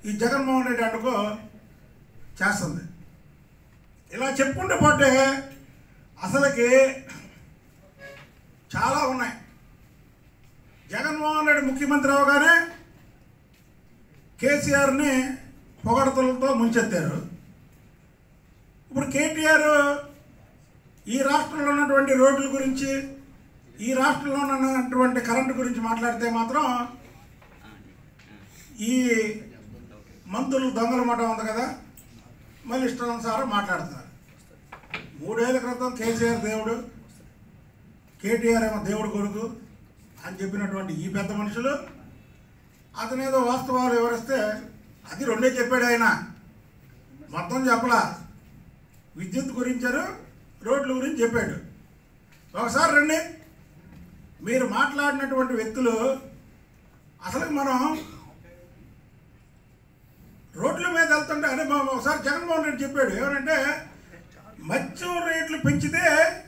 ఈ జగన్మోహన్ రెడ్డి అనుకో చేస్తుంది ఇలా చెప్పుకుంటూ పోతే అసలుకి చాలా ఉన్నాయి జగన్మోహన్ రెడ్డి ముఖ్యమంత్రి అవగానే కేసీఆర్ని పొగడతలతో ముంచెత్తారు ఇప్పుడు కేటీఆర్ ఈ రాష్ట్రంలో ఉన్నటువంటి రోడ్ల గురించి ఈ రాష్ట్రంలో ఉన్నటువంటి కరెంటు గురించి మాట్లాడితే మాత్రం ఈ మంత్రులు దొంగల మాట ఉంది కదా మళ్ళీ ఇష్టానుసారం మాట్లాడుతున్నారు మూడేళ్ల క్రితం కేసీఆర్ దేవుడు కేటీఆర్ ఏమో దేవుడు కొడుకు అని చెప్పినటువంటి ఈ పెద్ద మనుషులు అతనేదో వాస్తవాలు వివరిస్తే అది రెండే చెప్పాడు ఆయన మొత్తం చెప్పలా విద్యుత్ గురించారు రోడ్ల గురించి చెప్పాడు ఒకసారి రండి మీరు మాట్లాడినటువంటి వ్యక్తులు అసలు మనం రోడ్ల మీద వెళ్తుంటే అదే మా ఒకసారి జగన్మోహన్ రెడ్డి చెప్పాడు ఏమనంటే మద్యం రేట్లు పెంచితే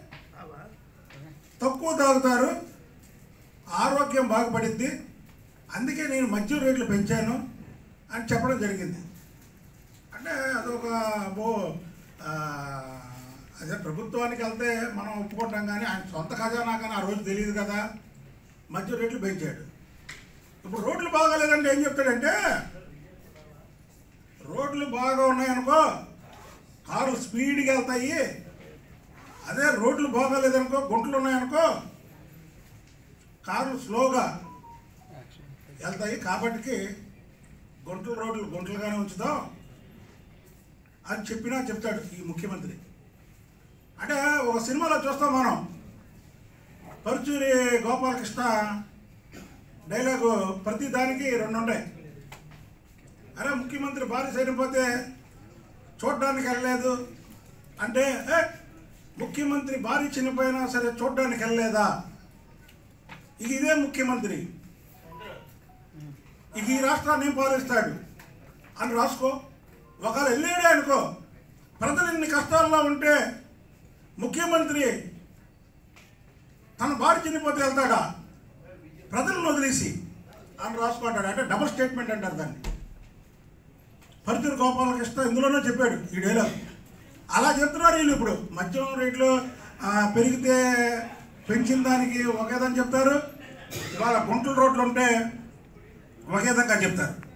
తక్కువ తాగుతారు ఆరోగ్యం బాగుపడిద్ది అందుకే నేను మద్యం రేట్లు పెంచాను అని చెప్పడం జరిగింది అంటే అదొక బో ఆ, అదే ప్రభుత్వానికి వెళ్తే మనం ఒప్పుకుంటాం కానీ ఆయన సొంత ఖజానా కానీ ఆ రోజు తెలియదు కదా మద్యం రేట్లు పెంచాడు ఇప్పుడు రోడ్లు బాగాలేదంటే ఏం చెప్తాడంటే రోడ్లు బాగా ఉన్నాయనుకో కార్లు స్పీడ్గా వెళ్తాయి అదే రోడ్లు బాగోలేదనుకో గుంటలు ఉన్నాయనుకో కార్లు స్లోగా వెళ్తాయి కాబట్టి గుంటల రోడ్లు గుంటలుగానే ఉంచుదాం అని చెప్పినా చెప్తాడు ఈ ముఖ్యమంత్రి అంటే ఒక సినిమాలో చూస్తాం మనం పరుచూరి గోపాలకృష్ణ డైలాగు ప్రతి దానికి రెండు ఉంటాయి అరే ముఖ్యమంత్రి భార్య చనిపోతే చూడడానికి వెళ్ళలేదు అంటే ఏ ముఖ్యమంత్రి భార్య చనిపోయినా సరే చూడడానికి వెళ్ళలేదా ఇక ఇదే ముఖ్యమంత్రి ఇక ఈ రాష్ట్రాన్ని ఏం పాలిస్తాడు అని రాసుకో ఒకవేళ వెళ్ళాడే అనుకో ప్రజలు ఇన్ని కష్టాల్లో ఉంటే ముఖ్యమంత్రి తన భార్య చనిపోతే వెళ్తాడా ప్రజలను వదిలేసి అని రాసుకుంటాడు అంటే డబుల్ స్టేట్మెంట్ అంటారు దాన్ని పరుచూరు గోపాలకృష్ణ ఇందులోనే చెప్పాడు ఈ డైలాగ్ అలా చెప్తున్నారు వీళ్ళు ఇప్పుడు మద్యం రేట్లు ఆ, పెరిగితే పెంచిన దానికి ఒకేదని చెప్తారు ఇవాళ గుంటల రోడ్లు ఉంటే ఒకే విధంగా చెప్తారు